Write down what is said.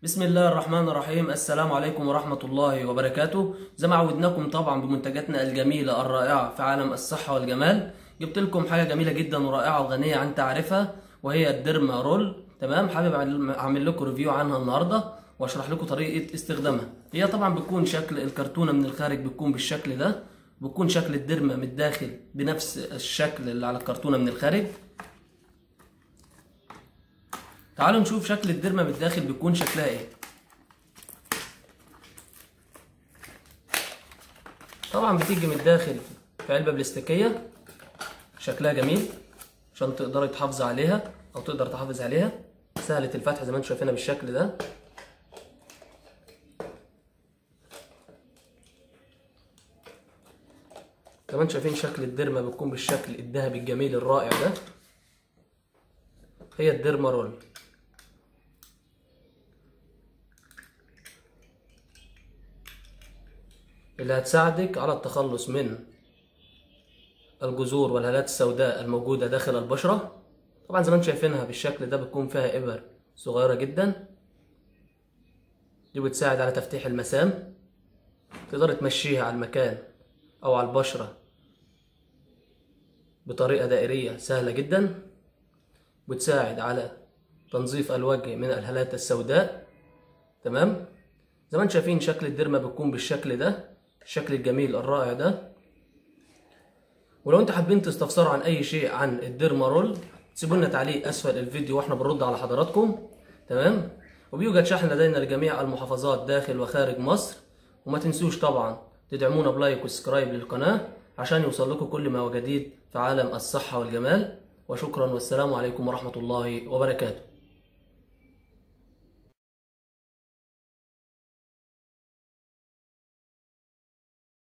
بسم الله الرحمن الرحيم السلام عليكم ورحمة الله وبركاته زي ما عودناكم طبعا بمنتجاتنا الجميلة الرائعة في عالم الصحة والجمال جبت لكم حاجة جميلة جدا ورائعة وغنية عن تعرفها وهي الديرما رول تمام حابب اعمل لكم ريفيو عنها النهارده واشرح لكم طريقة استخدامها هي طبعا بتكون شكل الكرتونة من الخارج بتكون بالشكل ده بتكون شكل الديرما من الداخل بنفس الشكل اللي على الكرتونة من الخارج تعالوا نشوف شكل الديرما من الداخل بيكون شكلها ايه طبعا بتيجي من الداخل في علبة بلاستيكية شكلها جميل عشان تقدري تحافظي عليها او تقدر تحافظ عليها سهلة الفتح زي ما انتم شايفينها بالشكل ده كمان شايفين شكل الديرما بتكون بالشكل الذهبي الجميل الرائع ده هي الديرما رول اللي هتساعدك على التخلص من الجذور والهالات السوداء الموجودة داخل البشرة طبعا زي ما انتم شايفينها بالشكل ده بتكون فيها إبر صغيرة جدا دي بتساعد على تفتيح المسام تقدر تمشيها على المكان أو على البشرة بطريقة دائرية سهلة جدا بتساعد على تنظيف الوجه من الهالات السوداء تمام زي ما انتم شايفين شكل الديرما بتكون بالشكل ده الشكل الجميل الرائع ده ولو انتوا حابين تستفسروا عن اي شيء عن الديرما رول سيبوا لنا تعليق اسفل الفيديو واحنا بنرد على حضراتكم تمام وبيوجد شحن لدينا لجميع المحافظات داخل وخارج مصر وما تنسوش طبعا تدعمونا بلايك وسبسكرايب للقناه عشان يوصل لكم كل ما هو جديد في عالم الصحه والجمال وشكرا والسلام عليكم ورحمه الله وبركاته